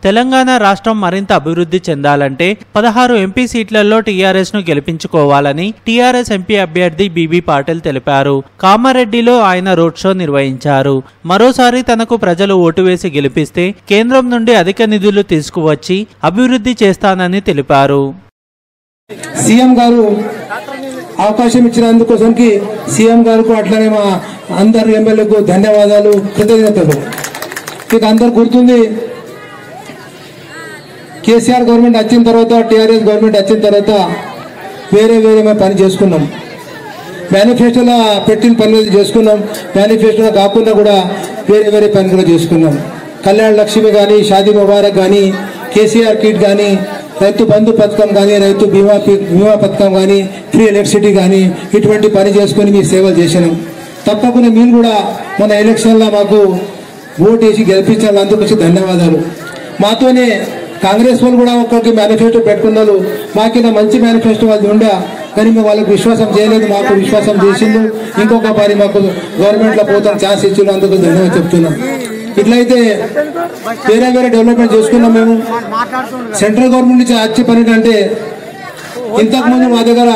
తెలంగాణ రాష్ట్రం మరింత అభివృద్ధి చెందాలంటే పదహారు ఎంపీ సీట్లలో టీఆర్ఎస్ ను గెలిపించుకోవాలని టీఆర్ఎస్ ఎంపీ అభ్యర్థి బీబీ పాటిల్ తెలిపారు కామారెడ్డిలో ఆయన రోడ్ షో నిర్వహించారు మరోసారి తనకు ప్రజలు ఓటు వేసి గెలిపిస్తే కేంద్రం నుండి అధిక నిధులు తీసుకువచ్చి అభివృద్ధి చేస్తానని తెలిపారు సీఎం గారు అవకాశం ఇచ్చినందుకోసంకి సీఎం గారికి అట్లనే మా అందరు ఎమ్మెల్యేకు ధన్యవాదాలు కృతజ్ఞతలు మీకు అందరు గుర్తుంది కేసీఆర్ గవర్నమెంట్ వచ్చిన తర్వాత టీఆర్ఎస్ గవర్నమెంట్ వచ్చిన తర్వాత వేరే వేరే మేము పని చేసుకున్నాం మేనిఫెస్టోలో పెట్టిన పనులు చేసుకున్నాం మేనిఫెస్టోలో కాకుండా కూడా వేరే వేరే పని కూడా చేసుకున్నాం కళ్యాణ లక్ష్మి కానీ షాదీ ముబారక్ కానీ కేసీఆర్ కిట్ కానీ రైతు బంధు పథకం కానీ రైతు బీమా పి- బీమా పథకం కానీ ఫ్రీ ఎలక్ట్రిసిటీ కానీ ఇటువంటి పని చేసుకొని మీ సేవలు చేసినాం తప్పకుండా మీరు కూడా మన ఎలక్షన్లో మాకు ఓటు వేసి గెలిపించాలి అందుకు ధన్యవాదాలు మాతోనే కాంగ్రెస్ వాళ్ళు కూడా ఒక్కొక్క మేనిఫెస్టో పెట్టుకున్నారు మాకింత మంచి మేనిఫెస్టో వాళ్ళు ఉండే కానీ మేము వాళ్ళకి విశ్వాసం చేయలేదు మాకు విశ్వాసం చేసిండు ఇంకొక పని మాకు గవర్నమెంట్లో పోతాం ఛాన్స్ ఇచ్చిండు అందుకు ధన్యవాదాలు చెప్తున్నాం ఇట్లయితే వేరే వేరే డెవలప్మెంట్ చేసుకున్నాం మేము సెంట్రల్ గవర్నమెంట్ నుంచి వచ్చే పని ఏంటంటే ఇంతకు ముందు మా దగ్గర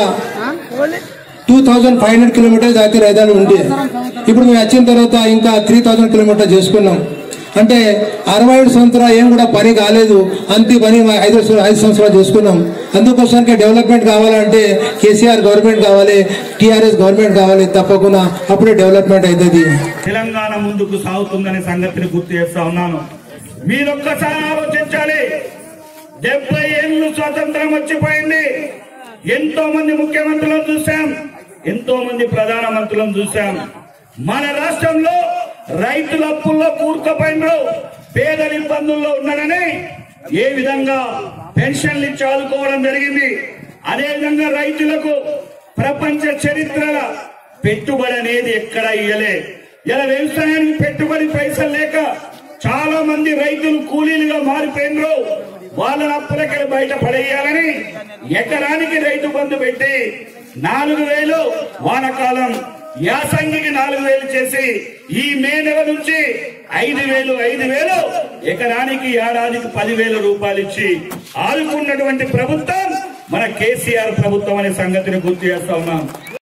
two thousand five hundred kilometres దాకా రైదాలు ఉండే ఇప్పుడు మేము వచ్చిన తర్వాత ఇంకా త్రీ థౌజండ్ కిలోమీటర్ చేసుకున్నాం అంటే అరవై ఏడు సంవత్సరాలు ఏం కూడా పని కాలేదు అంతే పని మా ఐదు ఐదు సంవత్సరాలు చేసుకున్నాం అందుకోసానికి డెవలప్మెంట్ కావాలంటే కేసీఆర్ గవర్నమెంట్ కావాలి టీఆర్ఎస్ గవర్నమెంట్ కావాలి తప్పకుండా అప్పుడే డెవలప్మెంట్ అవుతుంది తెలంగాణ ముందుకు సాగుతుందనే సంగతిని గుర్తు చేస్తా ఉన్నాను మీరొక్కసారి ఆలోచించాలి డెబ్బై ఏళ్ళు స్వాతంత్రం వచ్చిపోయింది ఎంతో మంది ముఖ్యమంత్రులను చూశాం ఎంతో మంది ప్రధానమంత్రులను చూశాం మన రాష్ట్రంలో రైతుల అప్పుల్లో కూరుకుపోయినరు పేదల ఇబ్బందుల్లో ఉన్నారని ఏ విధంగా పెన్షన్లు ఇచ్చి ఆదుకోవడం జరిగింది అదే విధంగా రైతులకు ప్రపంచ చరిత్ర పెట్టుబడి అనేది ఎక్కడ ఇయ్యలే ఇలా వ్యవసాయానికి పెట్టుబడి పైసలు లేక చాలా మంది రైతులు కూలీలుగా మారిపోయినరు వాళ్ళని అప్పులకి బయట పడేయాలని ఎకరానికి రైతు బంధు పెట్టి నాలుగు వేలు వానకాలం యాసంగికి నాలుగు వేలు చేసి ఈ మే నెల నుంచి ఐదు వేలు ఐదు వేలు ఎకరానికి ఏడాదికి పదివేల రూపాయలు ఇచ్చి ఆదుకున్నటువంటి ప్రభుత్వం మన కేసీఆర్ ప్రభుత్వం అనే సంగతిని గుర్తు చేస్తా ఉన్నాం